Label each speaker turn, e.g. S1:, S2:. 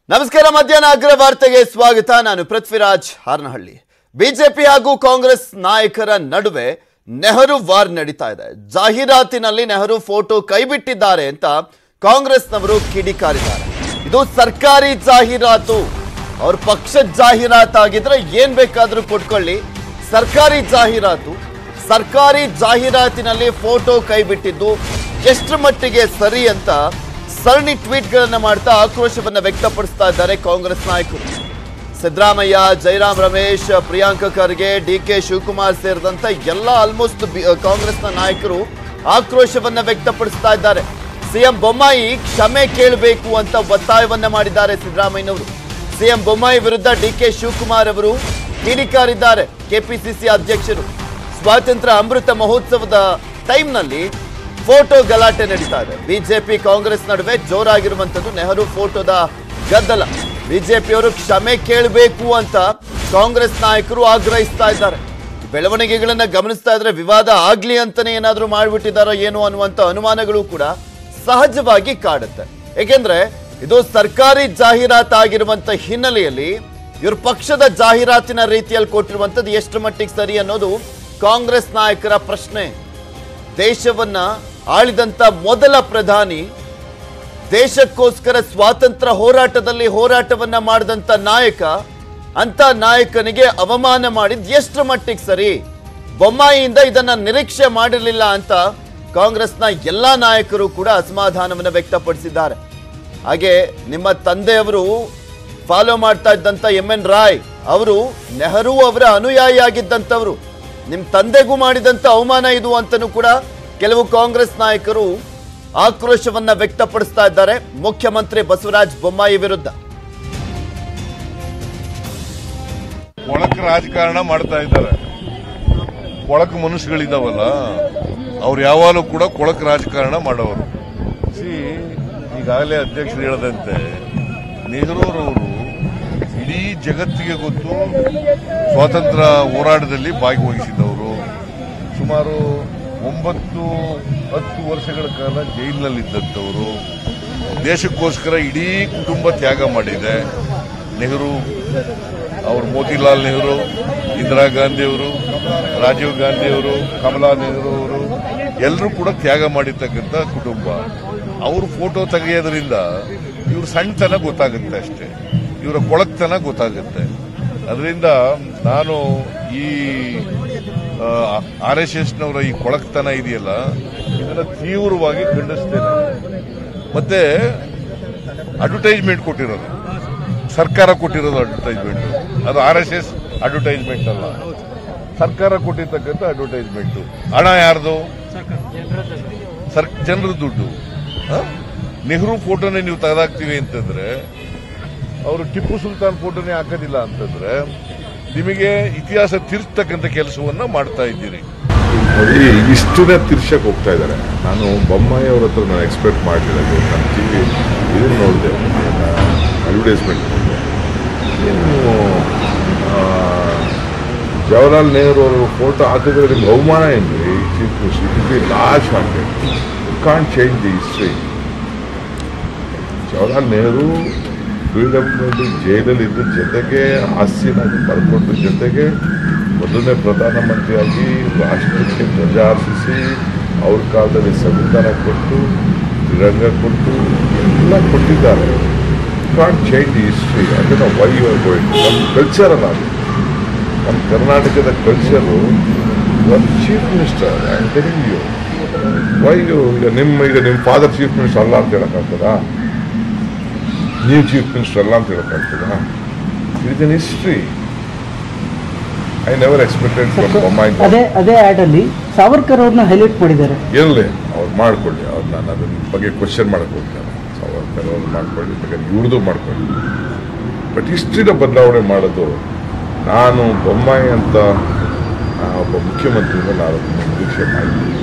S1: ನಮಸ್ಕಾರ ಮಧ್ಯಾಹ್ನ ಅಗ್ರ ವಾರ್ತೆಗೆ ಸ್ವಾಗತ ನಾನು ಪೃಥ್ವಿರಾಜ್ ಹಾರನಹಳ್ಳಿ ಬಿಜೆಪಿ ಹಾಗೂ ಕಾಂಗ್ರೆಸ್ ನಾಯಕರ ನಡುವೆ ನೆಹರು ವಾರ್ ನಡೀತಾ ಇದೆ ಜಾಹೀರಾತಿನಲ್ಲಿ ನೆಹರು ಫೋಟೋ ಕೈಬಿಟ್ಟಿದ್ದಾರೆ ಅಂತ ಕಾಂಗ್ರೆಸ್ನವರು ಕಿಡಿಕಾರಿದ್ದಾರೆ ಇದು ಸರ್ಕಾರಿ ಜಾಹೀರಾತು ಅವ್ರ ಪಕ್ಷದ ಜಾಹೀರಾತು ಆಗಿದ್ರೆ ಏನ್ ಬೇಕಾದ್ರೂ ಕೊಟ್ಕೊಳ್ಳಿ ಸರ್ಕಾರಿ ಜಾಹೀರಾತು ಸರ್ಕಾರಿ ಜಾಹೀರಾತಿನಲ್ಲಿ ಫೋಟೋ ಕೈಬಿಟ್ಟಿದ್ದು ಎಷ್ಟು ಮಟ್ಟಿಗೆ ಸರಿ ಅಂತ ಸರಣಿ ಟ್ವೀಟ್ಗಳನ್ನ ಮಾಡ್ತಾ ಆಕ್ರೋಶವನ್ನ ವ್ಯಕ್ತಪಡಿಸ್ತಾ ಇದ್ದಾರೆ ಕಾಂಗ್ರೆಸ್ ನಾಯಕರು ಸಿದ್ದರಾಮಯ್ಯ ಜೈರಾಮ್ ರಮೇಶ್ ಪ್ರಿಯಾಂಕ ಖರ್ಗೆ ಡಿ ಕೆ ಶಿವಕುಮಾರ್ ಸೇರಿದಂತೆ ಎಲ್ಲ ಆಲ್ಮೋಸ್ಟ್ ಕಾಂಗ್ರೆಸ್ನ ನಾಯಕರು ಆಕ್ರೋಶವನ್ನ ವ್ಯಕ್ತಪಡಿಸ್ತಾ ಇದ್ದಾರೆ ಸಿಎಂ ಬೊಮ್ಮಾಯಿ ಕ್ಷಮೆ ಕೇಳಬೇಕು ಅಂತ ಒತ್ತಾಯವನ್ನ ಮಾಡಿದ್ದಾರೆ ಸಿದ್ದರಾಮಯ್ಯನವರು ಸಿಎಂ ಬೊಮ್ಮಾಯಿ ವಿರುದ್ಧ ಡಿ ಕೆ ಶಿವಕುಮಾರ್ ಅವರು ಕಿಡಿಕಾರಿದ್ದಾರೆ ಕೆಪಿಸಿಸಿ ಅಧ್ಯಕ್ಷರು ಸ್ವಾತಂತ್ರ್ಯ ಅಮೃತ ಮಹೋತ್ಸವದ ಟೈಮ್ನಲ್ಲಿ ಫೋಟೋ ಗಲಾಟೆ ನಡೀತಾ ಇದೆ ಬಿಜೆಪಿ ಕಾಂಗ್ರೆಸ್ ನಡುವೆ ಜೋರಾಗಿರುವಂತದ್ದು ನೆಹರು ಫೋಟೋದ ಗದ್ದಲ ಬಿಜೆಪಿಯವರು ಕ್ಷಮೆ ಕೇಳಬೇಕು ಅಂತ ಕಾಂಗ್ರೆಸ್ ನಾಯಕರು ಆಗ್ರಹಿಸ್ತಾ ಇದ್ದಾರೆ ಬೆಳವಣಿಗೆಗಳನ್ನ ಗಮನಿಸ್ತಾ ಇದ್ರೆ ವಿವಾದ ಆಗ್ಲಿ ಅಂತಾನೆ ಏನಾದ್ರೂ ಮಾಡ್ಬಿಟ್ಟಿದಾರೋ ಏನೋ ಅನ್ನುವಂತ ಅನುಮಾನಗಳು ಕೂಡ ಸಹಜವಾಗಿ ಕಾಡುತ್ತೆ ಏಕೆಂದ್ರೆ ಇದು ಸರ್ಕಾರಿ ಜಾಹೀರಾತು ಆಗಿರುವಂತ ಹಿನ್ನೆಲೆಯಲ್ಲಿ ಇವ್ರ ಪಕ್ಷದ ಜಾಹೀರಾತಿನ ರೀತಿಯಲ್ಲಿ ಕೊಟ್ಟಿರುವಂತದ್ದು ಎಷ್ಟು ಮಟ್ಟಿಗೆ ಸರಿ ಅನ್ನೋದು ಕಾಂಗ್ರೆಸ್ ನಾಯಕರ ಪ್ರಶ್ನೆ ದೇಶವನ್ನ ಆಳಿದಂತ ಮೊದಲ ಪ್ರಧಾನಿ ದೇಶಕ್ಕೋಸ್ಕರ ಸ್ವಾತಂತ್ರ್ಯ ಹೋರಾಟದಲ್ಲಿ ಹೋರಾಟವನ್ನ ಮಾಡಿದಂತ ನಾಯಕ ಅಂತ ನಾಯಕನಿಗೆ ಅವಮಾನ ಮಾಡಿದ್ ಎಷ್ಟು ಮಟ್ಟಿಗೆ ಸರಿ ಬೊಮ್ಮಾಯಿಯಿಂದ ಇದನ್ನ ನಿರೀಕ್ಷೆ ಮಾಡಿರಲಿಲ್ಲ ಅಂತ ಕಾಂಗ್ರೆಸ್ನ ಎಲ್ಲಾ ನಾಯಕರು ಕೂಡ ಅಸಮಾಧಾನವನ್ನು ವ್ಯಕ್ತಪಡಿಸಿದ್ದಾರೆ ಹಾಗೆ ನಿಮ್ಮ ತಂದೆಯವರು ಫಾಲೋ ಮಾಡ್ತಾ ಇದ್ದಂತ ಎಂ ಎನ್ ರಾಯ್ ಅವರು ನೆಹರು ಅವರ ಅನುಯಾಯಿಯಾಗಿದ್ದಂಥವ್ರು ನಿಮ್ ತಂದೆಗೂ ಮಾಡಿದಂತ ಅವಮಾನ ಇದು ಅಂತನೂ ಕೂಡ ಕೆಲವು ಕಾಂಗ್ರೆಸ್ ನಾಯಕರು ಆಕ್ರೋಶವನ್ನ ವ್ಯಕ್ತಪಡಿಸ್ತಾ ಇದ್ದಾರೆ ಮುಖ್ಯಮಂತ್ರಿ ಬಸವರಾಜ ಬೊಮ್ಮಾಯಿ ವಿರುದ್ಧ
S2: ಕೊಳಕ್ ರಾಜಕಾರಣ ಮಾಡ್ತಾ ಇದ್ದಾರೆ ಕೊಳಕ್ ಮನುಷ್ಯಗಳಿದಾವಲ್ಲ ಅವ್ರು ಯಾವಾಗಲೂ ಕೂಡ ಕೊಳಕ್ ರಾಜಕಾರಣ ಮಾಡೋರು ಸಿ ಈಗಾಗಲೇ ಅಧ್ಯಕ್ಷರು ಹೇಳದಂತೆ ನೆಹರೂರವರು ಇಡೀ ಜಗತ್ತಿಗೆ ಗೊತ್ತು ಸ್ವಾತಂತ್ರ್ಯ ಹೋರಾಟದಲ್ಲಿ ಭಾಗವಹಿಸಿದವರು ಸುಮಾರು ಒಂಬತ್ತು ಹತ್ತು ವರ್ಷಗಳ ಕಾಲ ಜೈಲಿನಲ್ಲಿದ್ದಂಥವರು ದೇಶಕ್ಕೋಸ್ಕರ ಇಡೀ ಕುಟುಂಬ ತ್ಯಾಗ ಮಾಡಿದೆ ನೆಹರು ಅವರು ಮೋತಿಲಾಲ್ ನೆಹರು ಇಂದಿರಾ ಗಾಂಧಿ ಅವರು ರಾಜೀವ್ ಗಾಂಧಿ ಅವರು ಕಮಲಾ ನೆಹರು ಅವರು ಎಲ್ಲರೂ ಕೂಡ ತ್ಯಾಗ ಮಾಡಿರ್ತಕ್ಕಂಥ ಕುಟುಂಬ ಅವ್ರ ಫೋಟೋ ತೆಗೆಯೋದ್ರಿಂದ ಇವ್ರ ಸಣ್ಣತನ ಗೊತ್ತಾಗುತ್ತೆ ಅಷ್ಟೇ ಇವರ ಕೊಳಕ್ತನ ಗೊತ್ತಾಗುತ್ತೆ ಅದರಿಂದ ನಾನು ಈ ಆರ್ ಎಸ್ ಎಸ್ನವರ ಈ ಕೊಳಕ್ತನ ಇದೆಯಲ್ಲ ಇದನ್ನ ತೀವ್ರವಾಗಿ ಖಂಡಿಸ್ತೇನೆ ಮತ್ತೆ ಅಡ್ವರ್ಟೈಸ್ಮೆಂಟ್ ಕೊಟ್ಟಿರೋದು ಸರ್ಕಾರ ಕೊಟ್ಟಿರೋದು ಅಡ್ವರ್ಟೈಸ್ಮೆಂಟ್ ಅದು ಆರ್ ಎಸ್ ಎಸ್ ಅಡ್ವರ್ಟೈಸ್ಮೆಂಟ್ ಅಲ್ಲ ಸರ್ಕಾರ ಕೊಟ್ಟಿರ್ತಕ್ಕಂಥ ಅಡ್ವರ್ಟೈಸ್ಮೆಂಟ್ ಹಣ ಯಾರ್ದು ಸರ್ ಜನರ ದುಡ್ಡು ಹ? ನೆಹರು ಫೋಟೋನೇ ನೀವು ತೆಗೆದಾಕ್ತೀವಿ ಅಂತಂದ್ರೆ ಅವರು ಟಿಪ್ಪು ಸುಲ್ತಾನ್ ಫೋಟೋನೇ ಹಾಕೋದಿಲ್ಲ ಅಂತಂದ್ರೆ ನಿಮಗೆ ಇತಿಹಾಸ ತಿರ್ಸ್ತಕ್ಕಂಥ ಕೆಲಸವನ್ನ ಮಾಡ್ತಾ ಇದ್ದೀರಿ
S3: ನೋಡಿ ಇಷ್ಟನ್ನ ತಿರ್ಸಕ್ ಹೋಗ್ತಾ ಇದ್ದಾರೆ ನಾನು ಬೊಮ್ಮಾಯಿ ಅವ್ರ ಹತ್ರ ನಾನು ಎಕ್ಸ್ಪೆಕ್ಟ್ ಮಾಡಲಿಲ್ಲ ನಾನು ಟಿ ವಿ ಇದನ್ನು ನೋಡಿದೆ ಅಡ್ವರ್ಟೈಸ್ಮೆಂಟ್ ನೋಡಿದೆ ಏನು ಆ, ಜವಾಹರ್ಲಾಲ್ ನೆಹರು ಅವರು ಫೋಟೋ ಹಾಕಿದ್ರೆ ನಿಮ್ಗೆ ಅವಮಾನ ಏನ್ರಿ chief minister it be last market you can't change the history Jawaharlal Nehru freedom ಜೈಲಲ್ಲಿ ಇದ್ದ ಜೊತೆಗೆ ಆಸ್ತಿನ ಬರ್ಕೊಂಡು ಜೊತೆಗೆ ಮೊದಲನೇ ಪ್ರಧಾನಮಂತ್ರಿಯಾಗಿ ರಾಷ್ಟ್ರಕ್ಕೆ ಧ್ವಜ ಹಾರಿಸಿ ಅವ್ರ ಕಾಲದಲ್ಲಿ ಸಂವಿಧಾನ ಕೊಟ್ಟು ತಿರಂಗ ಕೊಟ್ಟು ಎಲ್ಲ ಕೊಟ್ಟಿದ್ದಾರೆ ಕಾಂಟ್ ಚೇಂಜ್ ದಿ ಹಿಸ್ಟ್ರಿ ಅದನ್ನು ವೈ ಯು ಆರ್ ಗೋಯಿಂಗ್ ನಮ್ಮ ಕಲ್ಚರ್ ಅಲ್ಲ ಅದು ನಮ್ಮ ಕರ್ನಾಟಕದ ಕಲ್ಚರು ಒಂದು chief minister I am telling you why you ಈಗ ನಿಮ್ಮ ಈಗ ನಿಮ್ಮ ಫಾದರ್ ಚೀಫ್ ಮಿನಿಸ್ಟರ್ ಅಲ್ಲ ಅಂತ ಹೇಳಕ್ಕಾಗ್ತದಾ ನೀವು ಚೀಫ್ ಮಿನಿಸ್ಟರ್ ಅಲ್ಲ ಅಂತ ಹೇಳಕ್ಕಾಗ್ತದಾ it in history I never expected from Bommai
S4: ಅದೇ ಅದೇ ಆಡ್ ಅಲ್ಲಿ ಸಾವರ್ಕರ್ ಅವ್ರನ್ನ ಹೈಲೈಟ್ ಮಾಡಿದ್ದಾರೆ
S3: ಇರಲಿ ಅವ್ರು ಮಾಡ್ಕೊಳ್ಳಿ ಅವ್ರು ನಾನು ಅದ್ರ ಬಗ್ಗೆ ಕ್ವಶನ್ ಮಾಡಕ್ಕೆ ಹೋಗ್ತಾರೆ ಸಾವರ್ಕರ್ ಅವ್ರು ಮಾಡ್ಕೊಳ್ಳಿ ಬೇಕಾದ್ರೆ ಇವ್ರದ್ದು ಮಾಡ್ಕೊಳ್ಳಿ ಬಟ್ ಹಿಸ್ಟ್ರಿನ ಬದಲಾವಣೆ ಮಾಡೋದು ನಾನು ಬೊಮ್ಮಾಯಿ ಅಂತ ಆ, ಒಬ್ಬ ಮುಖ್ಯಮಂತ್ರಿಯಿಂದ ನಾನು ಅದನ್ನ ನಿರೀಕ್ಷೆ ಮಾಡಿದ್ದೀನಿ